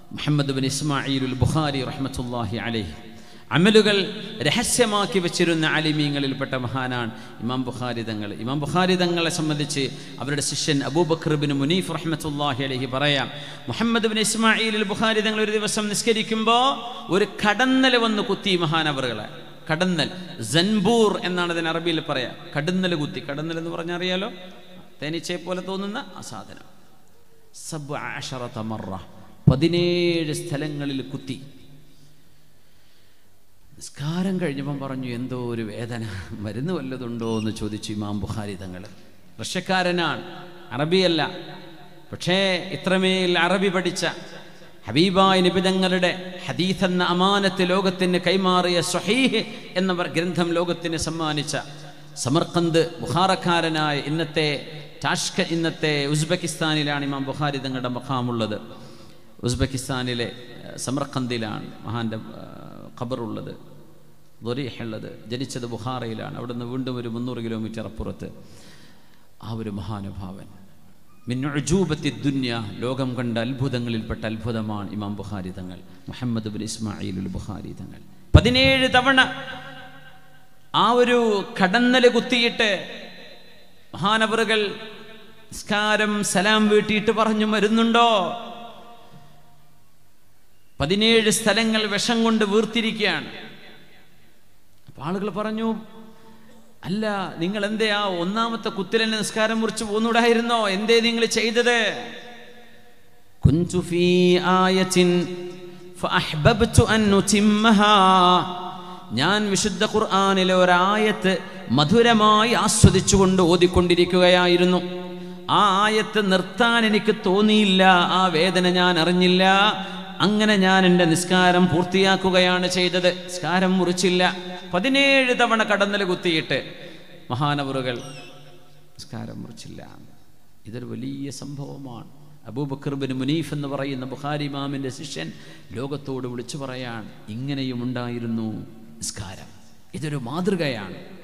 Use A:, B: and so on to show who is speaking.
A: Muhammad bin ഇസ്മായിലുൽ Bukhari റഹ്മത്തുല്ലാഹി അലൈഹി അമലുകൾ രഹസ്യമാക്കി വെച്ചിരുന്ന അലിമീങ്ങളിൽപ്പെട്ട മഹാനാണ് ഇമാം ബുഖാരി തങ്ങൾ ഇമാം ബുഖാരി തങ്ങളെ സംബന്ധിച്ച് അവരുടെ ശിഷ്യൻ അബൂബക്കർ ബിൻ മുനീഫ് റഹ്മത്തുല്ലാഹി അലൈഹി പറയാം മുഹമ്മദ് ബിൻ ഇസ്മായിലുൽ ബുഖാരി തങ്ങൾ ഒരു ദിവസം നിസ്കരിക്കുമ്പോൾ ഒരു കടന്നൽ വന്ന് കുത്തി മഹാനവറുകളെ കടന്നൽ ജൻബൂർ എന്നാണ് അതിന് അറബിയിൽ പറയാ കടന്നൽ കുത്തി കടന്നൽ എന്ന് പറഞ്ഞാൽ അറിയാലോ തേനീച്ചയെ പോലെ തോന്നുന്ന ആ സാധനം സബ് ആഷറത്ത മറ പതിനേഴ് സ്ഥലങ്ങളിൽ കുത്തി നിസ്കാരം കഴിഞ്ഞപ്പം പറഞ്ഞു എന്തോ ഒരു വേദന മരുന്ന് വല്ലതുണ്ടോ എന്ന് ചോദിച്ചു ഇമാം ബുഖാരി തങ്ങൾ റഷ്യക്കാരനാണ് അറബിയല്ല പക്ഷേ ഇത്രമേൽ അറബി പഠിച്ച ഹബീബായ നിബിതങ്ങളുടെ ഹദീസ് എന്ന അമാനത്ത് ലോകത്തിന് കൈമാറിയ സ്വഹീഹ് എന്ന പറ- ഗ്രന്ഥം ലോകത്തിന് സമ്മാനിച്ച സമർക്കന്ത് ബുഹാറക്കാരനായ ഇന്നത്തെ ടാഷ്ക ഇന്നത്തെ ഉസ്ബെക്കിസ്ഥാനിലാണ് ഇമാം ബുഖാരി തങ്ങളുടെ മഖാമുള്ളത് ഉസ്ബെക്കിസ്ഥാനിലെ ഏഹ്, സമർക്കന്തിലാണ് മഹാൻ്റെ ഖബറുള്ളത് ദൊരീഹുള്ളത് ജനിച്ചത് ബുഹാറയിലാണ് അവിടുന്ന് വീണ്ടും ഒരു മുന്നൂറ് കിലോമീറ്റർ അപ്പുറത്ത് ആ ഒരു മഹാനുഭാവൻ മിന്നുജൂബത്തി ദുന്യ ലോകം കണ്ട അത്ഭുതങ്ങളിൽപ്പെട്ട അത്ഭുതമാണ് ഇമാം ബുഖാരി തങ്ങൾ മുഹമ്മദ് ബിൻ ഇസ്മായിലുൽ ബുഖാരി തങ്ങൾ പതിനേഴ് തവണ ആ ഒരു കടന്നല് കുത്തിയിട്ട് മഹാനവറുകൾ നിസ്കാരം സലാം വീട്ടിയിട്ട് പറഞ്ഞു വരുന്നുണ്ടോ പതിനേഴ് സ്ഥലങ്ങൾ വിഷം കൊണ്ട് വീർത്തിരിക്കുകയാണ് അപ്പൊ ആളുകൾ പറഞ്ഞു അല്ല നിങ്ങൾ എന്തേ ആ ഒന്നാമത്തെ കുത്തിരനെ നിസ്കാരം മുറിച്ച് പോന്നൂടായിരുന്നോ എന്തേ നിങ്ങൾ ചെയ്തത് കുഞ്ചു ഫീ ആയത്തിൻ ഫഅഹ്ബബ്തു അൻ ഉതിമ്മഹാ ഞാൻ വിശുദ്ധ ഖുർആനിലെ ഒരായത്ത് മധുരമായി ആസ്വദിച്ചുകൊണ്ട് ഓതിക്കൊണ്ടിരിക്കുകയായിരുന്നു ആ ആയത്ത് നിർത്താൻ എനിക്ക് തോന്നിയില്ല ആ വേദന ഞാൻ അറിഞ്ഞില്ല അങ്ങനെ ഞാൻ എൻ്റെ നിസ്കാരം പൂർത്തിയാക്കുകയാണ് ചെയ്തത് നിസ്കാരം മുറിച്ചില്ല പതിനേഴ് തവണ കടന്നൽ കുത്തിയിട്ട് മഹാനവറുകൾ നിസ്കാരം മുറിച്ചില്ല ഇതൊരു വലിയ സംഭവമാണ് അബൂബക്കർ ബിൻ മുനീഫ് എന്ന് പറയുന്ന ബുഖാരി ഇമാമിൻ്റെ ശിഷ്യൻ ലോകത്തോട് വിളിച്ചു പറയാൻ ഇങ്ങനെയും ഉണ്ടായിരുന്നു നിസ്കാരം ഇതൊരു മാതൃകയാണ്